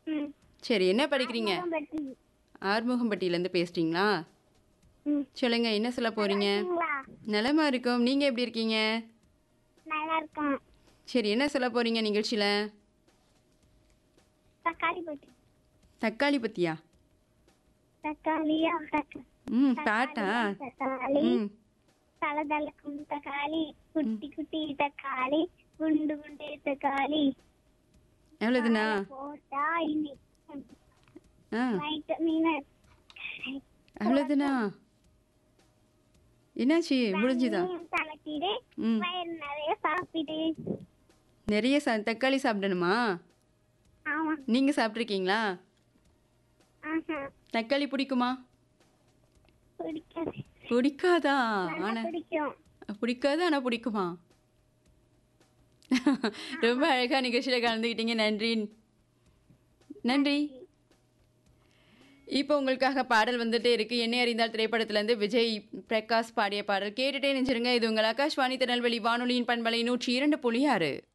ம் சரி என்ன படிக்கிறீங்க பட்டி ஆறுமுகம்பட்டியிலேருந்து பேசுறீங்களா ம் சொல்லுங்க என்ன சொல்ல போறீங்க சரிங்களா நலமா இருக்கோம் நீங்க எப்படி இருக்கீங்க நல்லா இருக்கும் சரி என்ன சொல்ல போறீங்க நிகழ்ச்சியில தக்காளி போட்டு தக்காளி பத்தியா தக்காளியா தக்காளி ம் பாட்டா தக்காளி ம் தலதலக்கும் தக்காளி குட்டி குட்டி தக்காளி குண்டு குண்டு தக்காளி எவ்வளோதுண்ணா போட்டா இனி ஆ வைட்டமின் அவ்வளோதுண்ணா என்னாச்சு முடிஞ்சுதா சமைச்சிடு ம் வயிறு நிறைய சாப்பிடு நிறைய சா தக்காளி சாப்பிடணுமா ஆமா நீங்க சாப்பிட்ருக்கீங்களா ஆஹா தக்காளி பிடிக்குமா பிடிக்காது பிடிக்காதா நல்லா ஆனா பிடிக்கும் பிடிக்காது ஆனால் பிடிக்குமா ரொம்ப அழகா நிகழ்ச்சியில் கலந்துக்கிட்டீங்க நன்றி நன்றி இப்போ உங்களுக்காக பாடல் வந்துட்டே இருக்கு என்னை அறிந்தால் திரைப்படத்திலேருந்து விஜய் பிரகாஷ் பாடிய பாடல் கேட்டுட்டே நினைச்சிருங்க இது உங்கள் ஆகாஷ்வாணி திருநெல்வேலி வானொலியின் பண்பலை நூற்றி இரண்டு புள்ளி ஆறு